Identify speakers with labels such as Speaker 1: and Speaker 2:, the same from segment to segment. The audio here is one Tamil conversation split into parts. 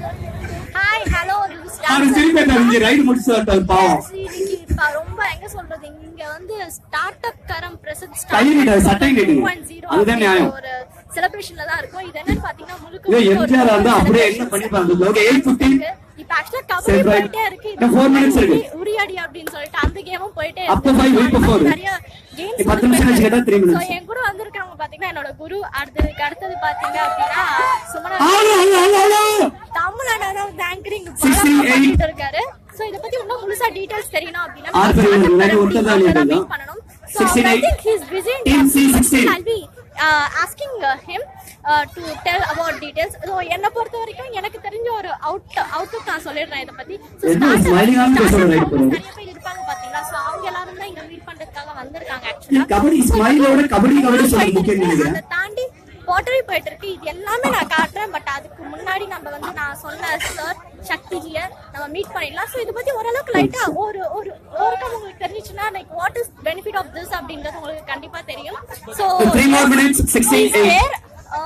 Speaker 1: ஹாய் ஹலோ
Speaker 2: அவரு திருப்பி அந்த இங்க ரைடு முடிச்சு வரட்டாரு பாவம்
Speaker 1: ரொம்ப எங்க சொல்றது இங்க வந்து ஸ்டார்ட் அப் கரம் பிரசன்ட்
Speaker 2: கை நீட்டாது, சட்டை நீட்டுங்க. அதுதான் நியாயம்.
Speaker 1: ஒரு செலிப்ரேஷன்ல தான் இருக்கும் இது என்னன்னு பாத்தீங்கன்னா முழுக்க
Speaker 2: இதோ
Speaker 1: முழுக்க ஒரு
Speaker 2: எம்ஜிஆர் வந்து அப்படியே என்ன பண்ணிப்பாங்க லோகே எயிட் பிப்டீன்
Speaker 1: இப்ப ஆக்சுவலா கபடி
Speaker 2: சரி, right.
Speaker 1: போயிட்டே இருக்கு
Speaker 2: இன்னும் four minutes இருக்கு.
Speaker 1: உரி- உரியாடி அப்படின்னு சொல்லிட்டு அந்த கேமும் போயிட்டே
Speaker 2: அப்ப five, இப்ப four.
Speaker 1: நிறைய games
Speaker 2: இப்ப பத்து நிமிஷம் கழிச்சு கேட்டா three
Speaker 1: So,
Speaker 2: minutes.
Speaker 1: என் கூட வந்திருக்கவங்க பாத்தீங்கன்னா என்னோட குரு அடுத்ததுக்கு அடுத்தது பாத்தீங்க அப்படின்னா Sumana
Speaker 2: hello hello hello hello
Speaker 1: Tamil அண்ணா வந்து ஆங்கரிங்
Speaker 2: Six, three, eight.
Speaker 1: பண்ணிட்டு இருக்காரு சோ இத பத்தி இன்னும் முழுசா டீடைல்ஸ் தெரியணும் அப்படின்னா
Speaker 2: ஆறு பேர்
Speaker 1: நம்ம
Speaker 2: இல்லாட்டி
Speaker 1: contact
Speaker 2: ஒருத்தர் தான்
Speaker 1: பண்ணி
Speaker 2: leader
Speaker 1: meet
Speaker 2: தான்.
Speaker 1: பண்ணணும் so
Speaker 2: Sixteen,
Speaker 1: I
Speaker 2: eight.
Speaker 1: think he's busy in
Speaker 2: Team C,
Speaker 1: talking.
Speaker 2: sixteen.
Speaker 1: I'll be uh, asking uh, him uh, to tell about details so என்ன பொறுத்த வரைக்கும் எனக்கு தெரிஞ்ச ஒரு அவுட் அவுட்லுக் நான் சொல்லிடுறேன் இத பத்தி So,
Speaker 2: என்ன
Speaker 1: startup-
Speaker 2: smiling ஆன பேசுற
Speaker 1: startup
Speaker 2: right
Speaker 1: founders
Speaker 2: பண்ணுங்க.
Speaker 1: நிறைய பேர் இருப்பாங்க பாத்தீங்களா சோ அவங்க எல்லாரும் தான் இங்க மீட் பண்றதுக்காக வந்திருக்காங்க ஆக்சுவலா
Speaker 2: கபடி ஸ்மைலோட கபடி கபடி சொல்றது முக்கியம் நினைக்கிறேன்
Speaker 1: அதை தாண்டி போட்டரி போயிட்டு இருக்கு இது எல்லாமே நான் காட்டுறேன் பட் அதுக்கு முன்னாடி நம்ம வந்து நான் சொன்ன சார் சக்திஜிய நம்ம மீட் பண்ணிடலாம் ஸோ இதை பத்தி ஓரளவுக்கு லைட்டா ஒரு ஒரு ஓரக்கம் உங்களுக்கு தெரிஞ்சுச்சுன்னா like what is benefit of this அப்படின்றது உங்களுக்கு கண்டிப்பா தெரியும் ஸோ
Speaker 2: Three more minutes, 68.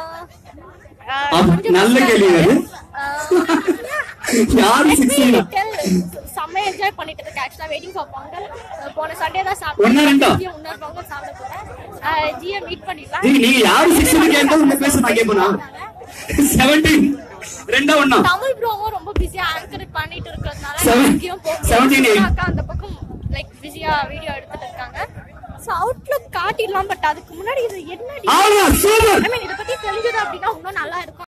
Speaker 2: அது நல்ல கேள்வி அது. யாரு சிக்ஸ்டீன்
Speaker 1: செம்ம என்ஜாய் பண்ணிட்டு இருக்கேன் ஆக்சுவலா வெயிட்டிங் ஃபார் பொங்கல் அஹ் போன சண்டே தான்
Speaker 2: ஒண்ணா ரெண்டா?
Speaker 1: சாப்பிட்டேன் இன்னொரு பொங்கல் சாப்பிட போறேன் ஜியை மீட் பண்ணிடலாம்
Speaker 2: நீங்க நீங்க யாரு சிக்ஸ்டீன் கேட்டா உங்க பேச நான் கேட்பேனா செவன்டீன் ரெண்டா ஒண்ணா
Speaker 1: தமிழ் ப்ரோவும் ரொம்ப பிஸியா ஆங்கர் பண்ணிட்டு இருக்கிறதுனால
Speaker 2: Seven-
Speaker 1: எங்கேயும் போக
Speaker 2: seventeen eight.
Speaker 1: அக்கா அந்த பக்கம் லைக் பிஸியா வீடியோ எடுத்துட்டு இருக்காங்க சோ அவுட்லுக் காட்டிடலாம் பட் அதுக்கு முன்னாடி இது என்ன
Speaker 2: ஆமா சூப்பர்
Speaker 1: ஐ மீன் இத பத்தி தெரிஞ்சது அப்படின்னா இன்னும் நல்லா இருக்கும்